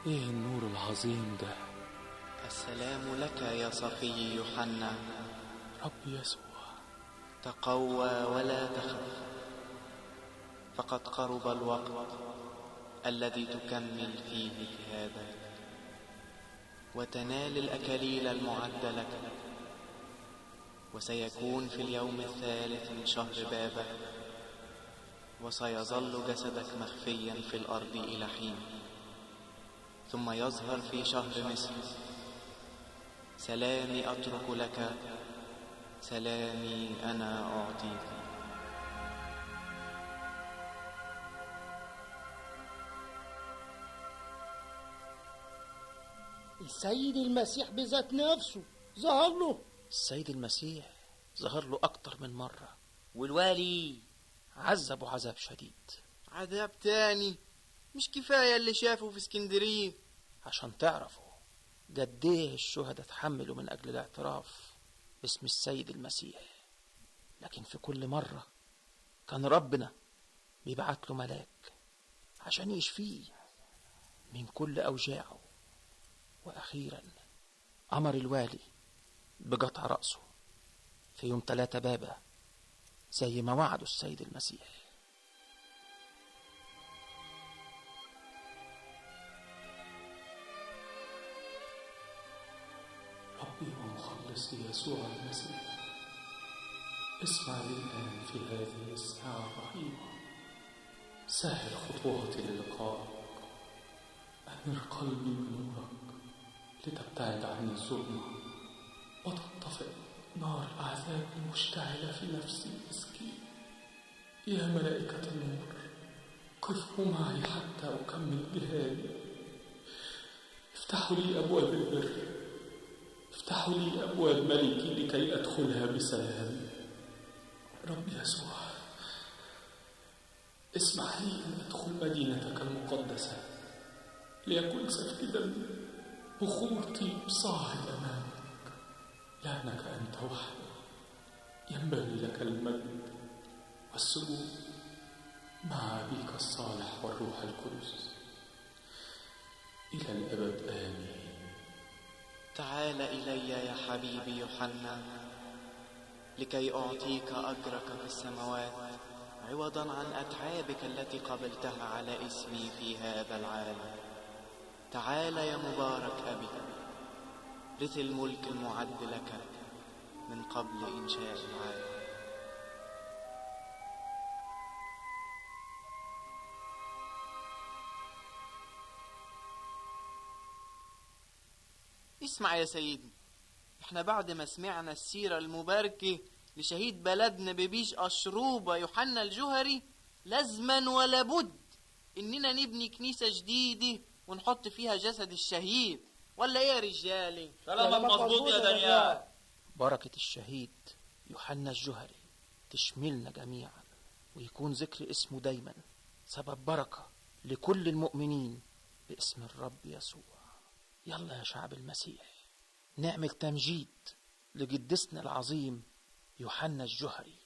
ايه النور العظيم ده السلام لك يا صفي يوحنا رب يسوع تقوى ولا تخف فقد قرب الوقت الذي تكمل فيه جهادك وتنال الأكاليل المعدة لك وسيكون في اليوم الثالث من شهر بابك وسيظل جسدك مخفيا في الأرض إلى حين ثم يظهر في شهر مصر سلامي أترك لك سلامي أنا أعطيك السيد المسيح بذات نفسه ظهر له السيد المسيح ظهر له أكتر من مرة والوالي عذبه عذاب شديد عذاب تاني مش كفاية اللي شافه في اسكندرية عشان تعرفوا قد ايه الشهداء اتحملوا من أجل الاعتراف باسم السيد المسيح لكن في كل مرة كان ربنا بيبعت له ملاك عشان يشفيه من كل أوجاعه وأخيرا أمر الوالي بقطع رأسه في يوم تلاتة بابا زي ما وعده السيد المسيح ربي ومخلصي يسوع المسيح اسمع لي الآن في هذه الساعة الرهيبة سهل خطواتي للقائك أنر قلبي بنورك لتبتعد عني الظلمة وتطفئ نار العذاب المشتعلة في نفسي المسكين يا ملائكة النور قفوا معي حتى أكمل جهادي افتحوا لي أبواب البر افتحوا لي أبواب ملكي لكي أدخلها بسلام رب يسوع اسمح لي أن أدخل مدينتك المقدسة ليكن سفك دم بخور طيب صاعد أمامك لأنك أنت وحدك ينبغي لك المجد والسجود مع أبيك الصالح والروح القدس إلى الأبد آمين تعال إلي يا حبيبي يوحنا لكي أعطيك أجرك في السماوات عوضا عن أتعابك التي قبلتها على اسمي في هذا العالم تعال يا مبارك أبي رث الملك المعد لك من قبل إنشاء العالم اسمع يا سيدي احنا بعد ما سمعنا السيرة المباركة لشهيد بلدنا ببيش أشروبة يوحنا الجهري لازما ولا بد إننا نبني كنيسة جديدة ونحط فيها جسد الشهيد ولا ايه يا رجالي كلامك مظبوط يا دانيال بركة الشهيد يوحنا الجهري تشملنا جميعا ويكون ذكر اسمه دايما سبب بركة لكل المؤمنين باسم الرب يسوع يلا يا شعب المسيح نعمل تمجيد لقدسنا العظيم يوحنا الجهري